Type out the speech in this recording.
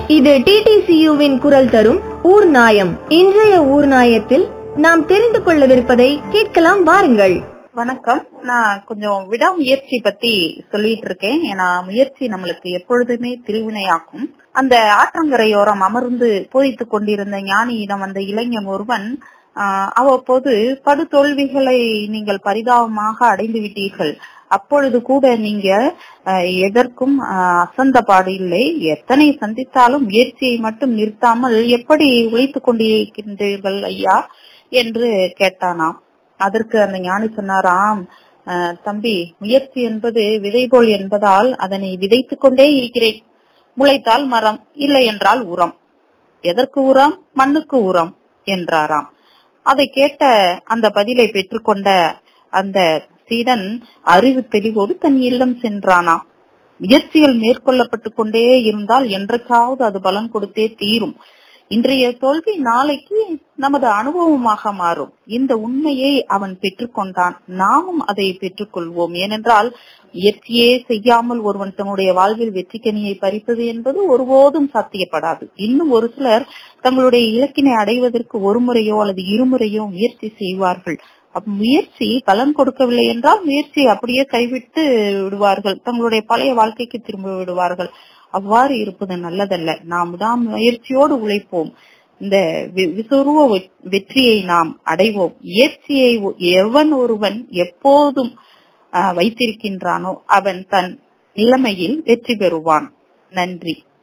இது டிடிசியுவின் குரல் தரும் ஊர் நாயம் இன்றைய ஊர் நாயத்தில் நாம் தெரிந்து கொள்ளவிருப்பதை கேட்கலாம் வாருங்கள் வணக்கம் நான் கொஞ்சம் விடாமுயற்சி பத்தி சொல்லிட்டு இருக்கேன் ஏன்னா முயற்சி நம்மளுக்கு எப்பொழுதுமே திருவினையாக்கும் அந்த ஆற்றங்கரையோரம் அமர்ந்து போதித்துக் கொண்டிருந்த ஞானியிடம் வந்த இளைஞன் ஒருவன் ஆஹ் அவ்வப்போது படு தோல்விகளை நீங்கள் பரிதாபமாக அடைந்து விட்டீர்கள் அப்பொழுது கூட நீங்க ஆஹ் எதற்கும் ஆஹ் அசந்த பாடு இல்லை எத்தனை சந்தித்தாலும் முயற்சியை மட்டும் நிறுத்தாமல் எப்படி உழைத்துக் கொண்டிருக்கின்றீர்கள் ஐயா என்று கேட்டானாம் அதற்கு அந்த ஞானி சொன்னாராம் "அஹ், தம்பி முயற்சி என்பது விதை போல் என்பதால் அதனை விதைத்துக் கொண்டே இருக்கிறேன் முளைத்தால் மரம் இல்லை என்றால் உரம் எதற்கு உரம் மண்ணுக்கு உரம் என்றாராம் அதை கேட்ட அந்த பதிலை பெற்றுக்கொண்ட அந்த சீடன் அறிவு தெளிவோடு தன் இல்லம் சென்றானாம் முயற்சிகள் மேற்கொள்ளப்பட்டு கொண்டே இருந்தால் என்றைக்காவது அது பலன் கொடுத்தே தீரும் இன்றைய தோல்வி நாளைக்கு நமது அனுபவமாக மாறும் இந்த உண்மையை அவன் பெற்றுக்கொண்டான் நாமும் அதை பெற்றுக்கொள்வோம் ஏனென்றால் முயற்சியே செய்யாமல் ஒருவன் தன்னுடைய வாழ்வில் வெற்றிக்கனியை பறிப்பது என்பது ஒருபோதும் சாத்தியப்படாது இன்னும் ஒரு சிலர் தங்களுடைய இலக்கினை அடைவதற்கு ஒரு முறையோ அல்லது இருமுறையோ முயற்சி செய்வார்கள் அப்ப முயற்சி பலன் கொடுக்கவில்லை என்றால் முயற்சியை அப்படியே கைவிட்டு விடுவார்கள் தங்களுடைய பழைய வாழ்க்கைக்கு திரும்ப விடுவார்கள் அவ்வாறு இருப்பது நல்லதல்ல நாம் தான் முயற்சியோடு உழைப்போம் இந்த வி- விசுருவ வெ- வெற்றியை நாம் அடைவோம் முயற்சியை ஒ- எவன் ஒருவன் எப்போதும் ஆஹ், வைத்திருக்கின்றானோ அவன் தன் நிலைமையில் வெற்றி பெறுவான் நன்றி